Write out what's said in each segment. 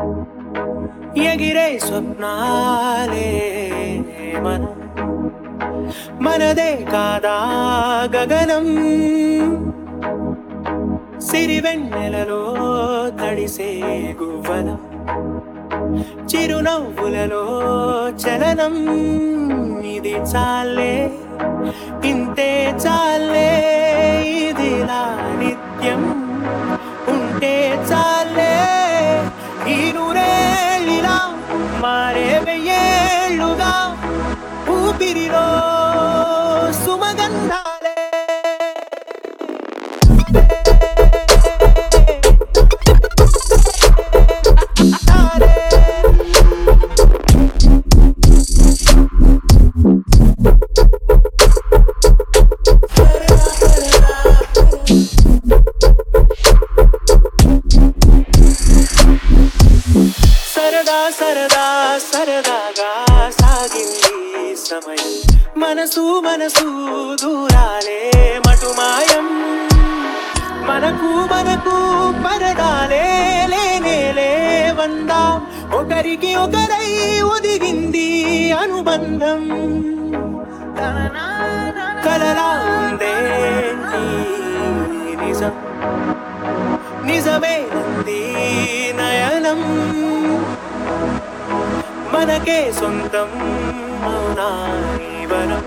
ఎగిరే స్వప్నాలే మన మనదే కాదా గగనం సిరివెన్నెలలో తడిసే గువ్వలం చిరునవ్వులలో చలనం ఇది చాలే ఇంతే చాలే ఇదిలా నిత్యం ఉంటే చాలే ఈ నూరేళ్ళిలా మారే వెయ్యేళ్ళుగా ఊపిరిలో సుమగంధాలే సరదా సరదా సరదాగా సాగింది సమయం మనసు మనసు దూరాలే మటుమాయం మనకు మనకు పరదాలే లేనే లేవందాం ఒకరికి ఒకరై ఒదిగింది అనుబంధం కలలా ఉందే ఈ నిజం నిజమే నంది నయనం మనకే సొంతం మౌనావనం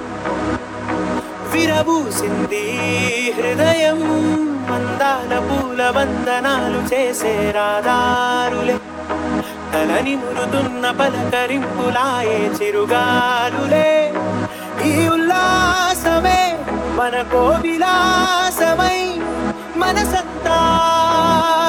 విరబూసింది హృదయం మందాల పూల వందనాలు చేసే రాదారులే తలని మురుతున్న పలకరింపులాయే చిరుగాలులే ఈ ఉల్లాసమే మన కోవిలాసమై మనసంతా